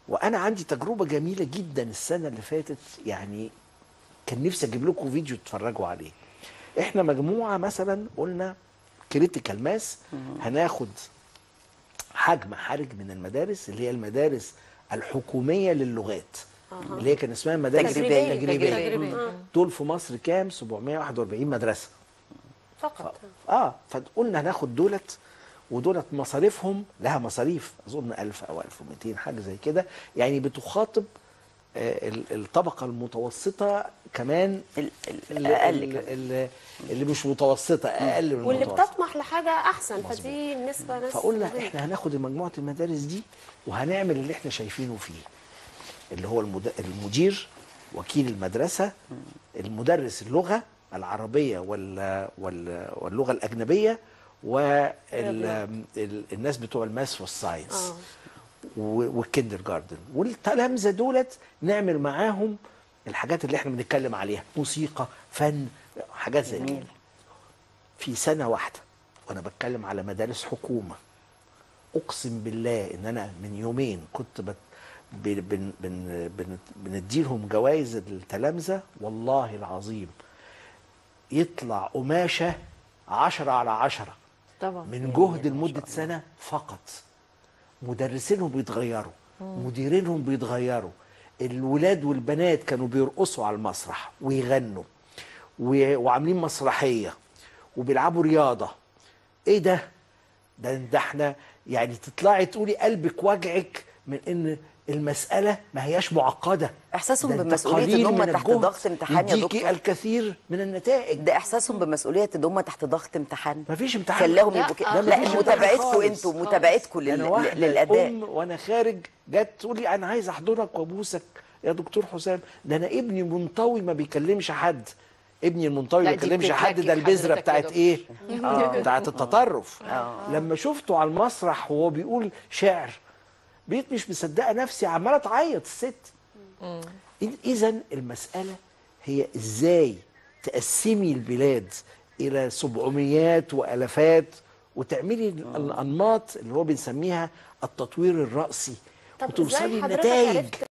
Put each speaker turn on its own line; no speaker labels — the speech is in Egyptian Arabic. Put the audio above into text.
وانا عندي تجربه جميله جدا السنه اللي فاتت يعني كان نفسي اجيب لكم فيديو تتفرجوا عليه احنا مجموعه مثلا قلنا كريتيكال ماس هناخد حجم حرج من المدارس اللي هي المدارس الحكوميه للغات اللي هي كان اسمها مدارس
تجريبية.
تجريبيه,
تجريبية.
دول في مصر كام 741 مدرسه
فقط
اه فقلنا هناخد دولت ودولت مصاريفهم لها مصاريف اظن 1000 او 1200 حاجه زي كده يعني بتخاطب آه، ال- الطبقه المتوسطه كمان
ال- ال-
اللي,
أقل
اللي,
كمان.
اللي, اللي مش متوسطه اقل من
واللي
المتوسط
بتطمح لحاجه احسن
مظبوط.
فدي النسبه ناس
فقلنا
مهمة.
احنا هناخد مجموعه المدارس دي وهنعمل اللي احنا شايفينه فيه اللي هو المد- المدير وكيل المدرسه المدرس اللغه العربيه وال وال واللغه الاجنبيه والناس بتوع الماس والساينس
اه
و- والكندر جاردن والتلامذه دولت نعمل معاهم الحاجات اللي احنا بنتكلم عليها موسيقى فن حاجات زي كده في سنه واحده وانا بتكلم على مدارس حكومه اقسم بالله ان انا من يومين كنت بت بن بن بن بن بنديلهم جوائز التلامذه والله العظيم يطلع قماشه عشرة على عشرة
طبعا
من جهد لمدة سنة فقط مدرسينهم بيتغيروا مديرينهم بيتغيروا الولاد والبنات كانوا بيرقصوا على المسرح ويغنوا و- وعاملين مسرحية وبيلعبوا رياضة ايه ده ده ده احنا يعني تطلعي تقولي قلبك وجعك من ان المسألة ما هياش معقدة
إحساسهم
ده انت
بمسؤولية إن
قليل
هم
من
تحت
الجهد
ضغط امتحان يا
يديكي
دكتور.
الكثير من النتائج
ده احساسهم بمسؤوليه ان هم تحت ضغط امتحان
مفيش امتحان
خلاهم
لا،
يبقوا كده
آه،
لا
مفيش امتحان
متابعتكم
خالص.
انتوا متابعتكم لل...
انا واحده
للاداء
ام وانا خارج جت تقول لي انا عايز احضنك وابوسك يا دكتور حسام ده انا ابني منطوي ما بيكلمش حد ابني المنطوي
لا،
ما
دي
بيكلمش حد ده
بتتلكك
البذره
حضرتك يا
بتاعت
دكتور.
ايه آه. بتاعت التطرف لما شفته على المسرح وهو بيقول شعر بقيت مش مصدقه نفسي عماله تعيط الست اذا المساله هي ازاي تقسمي البلاد الى سبعميات والافات وتعملي الانماط اللي هو بنسميها التطوير الراسي
طب
وتوصلي
ازاي حضرتك
لنتائج
عرفت